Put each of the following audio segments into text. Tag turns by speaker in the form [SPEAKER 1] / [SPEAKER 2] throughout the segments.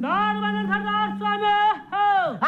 [SPEAKER 1] ನಾನು ಬಂದ ಸರ್ದಾರ್ ಸ್ವಾಮಿ ಹೋ.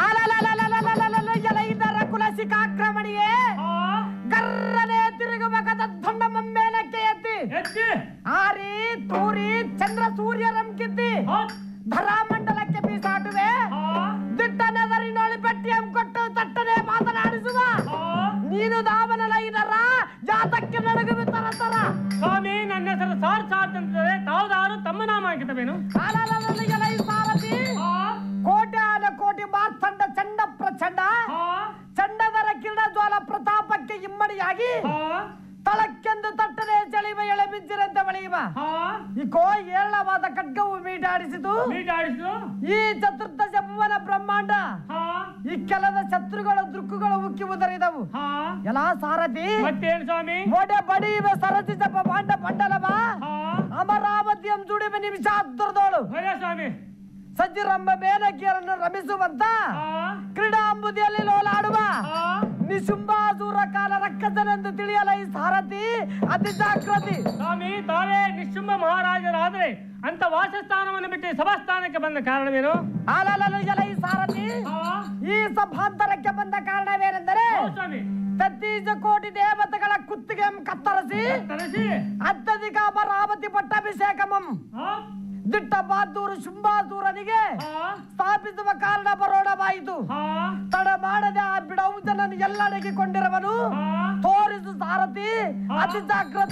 [SPEAKER 2] ಎಲ ಇದರ ಕುಲಸಿಕಾಕ್ರಮಣಿಯೇ
[SPEAKER 1] ಹೋ.
[SPEAKER 2] ಗರ್ರನೆ ತಿರುಗುವ ಕದ ದಂಡ ಮೇಲಕ್ಕೆ ಎತ್ತಿ
[SPEAKER 1] ಎತ್ತಿ
[SPEAKER 2] ಆರಿ ತೂರಿ ಚಂದ್ರ ಸೂರ್ಯರಂ ಕಿತ್ತಿ
[SPEAKER 1] ಹೋ.
[SPEAKER 2] ಧರಾಮಂಡಲಕ್ಕೆ ಬೀಸಾಟುವೆ
[SPEAKER 1] ಹೋ.
[SPEAKER 2] ದಿಟ್ಟನೆದರಿನೊಳಿ ಪೆಟ್ಟಿಯಂ ಕೊಟ್ಟು ತಟ್ಟನೆ ಮಾತನಾಡಿಸುವ
[SPEAKER 1] ಹೋ.
[SPEAKER 2] ನೀನು ದಾವನಲ ಇದರ ಜಾತಕ್ಕೆ ನಡುಗುವೆ ತರ ತರ
[SPEAKER 1] ಸ್ವಾಮಿ ನನ್ನ ಹೆಸರು ಸಾರ್ ಸಾರ್ ಅಂತಿದ್ದಾರೆ ತಾವುದಾರು ತಮ್ಮ ನಾಮ ಹಾಕಿದವೇನು
[SPEAKER 2] ಕಾಲಲಲಲಿಗಲ ಈ ಸಾರಥಿ
[SPEAKER 1] ಹೋ.
[SPEAKER 2] ಕೋಟೆ ಆದ ಕೋಟಿ ಮಾರ್ತಂಡ ಚಂಡ ಪ್ರಚಂಡ
[SPEAKER 1] ಹೋ.
[SPEAKER 2] ಚಂಡದರ ಕಿರಣ ಜ್ವಾಲ ಪ್ರತಾಪಕ್ಕೆ ಇಮ್ಮಡಿಯಾಗಿ
[SPEAKER 1] ಹೋ.
[SPEAKER 2] ತಳಕ್ಕೆಂದು ತಟ್ಟನೆ ಚಳಿವ ಎಳೆ ಬಿದ್ದಿರಂತೆ ಬಳಿಯುವ
[SPEAKER 1] ಹೋ.
[SPEAKER 2] ಇಕೋ ಏರಳವಾದ ಖಡ್ಗವು ಮೀಟಾಡಿಸಿತು
[SPEAKER 1] ಮೀಟಾಡಿಸು
[SPEAKER 2] ಈ ಚತುರ್ದಶ ಭುವನ ಬ್ರಹ್ಮಾಂಡ
[SPEAKER 1] ಹೋ.
[SPEAKER 2] ಈ ಕೆಲದ ಶತ್ರುಗಳ ದೃಕ್ಕುಗಳು ಉಕ್ಕಿ ಉದರಿದವು
[SPEAKER 1] ಹೋ.
[SPEAKER 2] ಎಲ್ಲ ಸಾರಥಿ
[SPEAKER 1] ಮತ್ತೇನು ಸ್ವಾಮಿ
[SPEAKER 2] ಒಡೆ ಬಡಿಯುವ ಸರತಿ ಜಪ ಪಾಂಡ ಮಂಡಲವ
[SPEAKER 1] ಹೋ.
[SPEAKER 2] ಅಮರಾವತಿಯಂ ದುಡಿಮ ನಿಮಿಷ ಹತ್ತರದೋಳು
[SPEAKER 1] ಹೊರೆ ಸ್ವಾಮಿ
[SPEAKER 2] ಸಜ್ಜಿರಂಬ ಮೇನಕಿಯರನ್ನು ರಮಿಸುವಂತ
[SPEAKER 1] ಹೋ.
[SPEAKER 2] ಕ್ರೀಡಾಂಬುದಿಯಲ್ಲಿ ಲೋಲಾಡುವ
[SPEAKER 1] ಹೋ.
[SPEAKER 2] ನಿಶುಂಬಾಸೂರ ಕಾಲ ರಕ್ಕಸನೆಂದು ತಿಳಿಯಲ ಈ ಸಾರಥಿ ಅತಿ ಜಾಗೃತಿ
[SPEAKER 1] ಸ್ವಾಮಿ ತಾವೇ ನಿಶುಂಭ ಮಹಾರಾಜರಾದ್ರೆ ಅಂತ ವಾಸಸ್ಥಾನವನ್ನು ಬಿಟ್ಟು ಈ ಸಭಾಸ್ಥಾನಕ್ಕೆ ಬಂದ ಕಾರಣವೇನು
[SPEAKER 2] ಆಲಲಲುಯಲ ಈ ಸಾರಥಿ
[SPEAKER 1] ಹೋ.
[SPEAKER 2] ಈ ಸಭಾಂತರಕ್ಕೆ ಬಂದ ಕಾರಣವೇನೆಂದರೆ
[SPEAKER 1] ಹೋ ಸ್ವಾಮಿ
[SPEAKER 2] ತತ್ತೀಜ ಕೋಟಿ ದೇವತೆಗಳ ಕುತ್ತಿಗೆ ಕತ್ತರಿಸಿ
[SPEAKER 1] ತಲಸಿ
[SPEAKER 2] ಅತ್ಯಧಿಕ ಅಮರಾವತಿ ಪಟ್ಟಾಭಿಷೇಕಮಂ
[SPEAKER 1] ಹೋ.
[SPEAKER 2] ದಿಟ್ಟ ಬಹದ್ದೂರು ಶುಂಭಾಸೂರನಿಗೆ
[SPEAKER 1] ಹೋ.
[SPEAKER 2] ಸ್ಥಾಪಿಸುವ ಕಾರಣ ಬರೋಣವಾಯಿತು
[SPEAKER 1] ಹೋ.
[SPEAKER 2] ತಡ ಮಾಡದೆ ಆ ಬಿಡೌಜನನ್ನು ಎಲ್ಲೆಡೆಗೆ ಕೊಂಡಿರುವನು
[SPEAKER 1] ಹೋ.
[SPEAKER 2] ತೋರಿಸು ಸಾರಥಿ ಅತಿ ಜಾಗೃತ